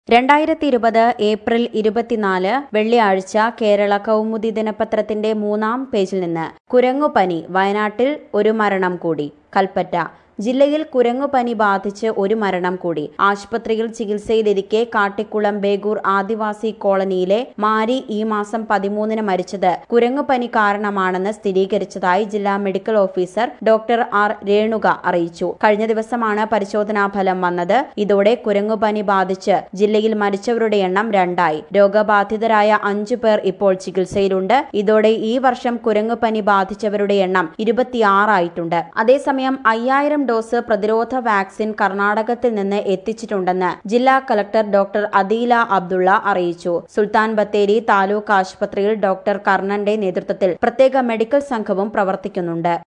രണ്ടായിരത്തി ഇരുപത് ഏപ്രിൽ ഇരുപത്തിനാല് വെള്ളിയാഴ്ച കേരള കൗമുദി ദിനപത്രത്തിന്റെ മൂന്നാം പേജിൽ നിന്ന് കുരങ്ങുപനി വയനാട്ടിൽ ഒരു മരണം കൂടി കൽപ്പറ്റ ജില്ലയിൽ കുരങ്ങുപനി ബാധിച്ച് ഒരു മരണം കൂടി ആശുപത്രിയിൽ ചികിത്സയിലിരിക്കെ കാട്ടിക്കുളം ബേഗൂർ ആദിവാസി കോളനിയിലെ മാരി ഈ മാസം പതിമൂന്നിന് മരിച്ചത് കുരങ്ങുപനി കാരണമാണെന്ന് സ്ഥിരീകരിച്ചതായി ജില്ലാ medical officer doctor R Renuka അറിയിച്ചു കഴിഞ്ഞ ദിവസമാണ് പരിശോധനാ ഫലം വന്നത് ഇതോടെ കുരങ്ങുപനി ബാധിച്ച് ജില്ലയിൽ മരിച്ചവരുടെ എണ്ണം രണ്ടായി രോഗബാധിതരായ അഞ്ചു പേർ ഇപ്പോൾ ചികിത്സയിലുണ്ട് ഇതോടെ ഈ വർഷം കുരങ്ങുപനി ബാധിച്ചവരുടെ എണ്ണം ഇരുപത്തിയാറായിട്ടുണ്ട് അതേസമയം അയ്യായിരം ഡോസ് പ്രതിരോധ വാക്സിൻ കർണാടകത്തിൽ നിന്ന് എത്തിച്ചിട്ടുണ്ടെന്ന് ജില്ലാ കളക്ടർ ഡോക്ടർ അദീല അബ്ദുള്ള അറിയിച്ചു സുൽത്താൻ ബത്തേരി താലൂക്ക് ആശുപത്രിയിൽ ഡോക്ടർ കർണന്റെ നേതൃത്വത്തിൽ പ്രത്യേക മെഡിക്കൽ സംഘവും പ്രവർത്തിക്കുന്നുണ്ട്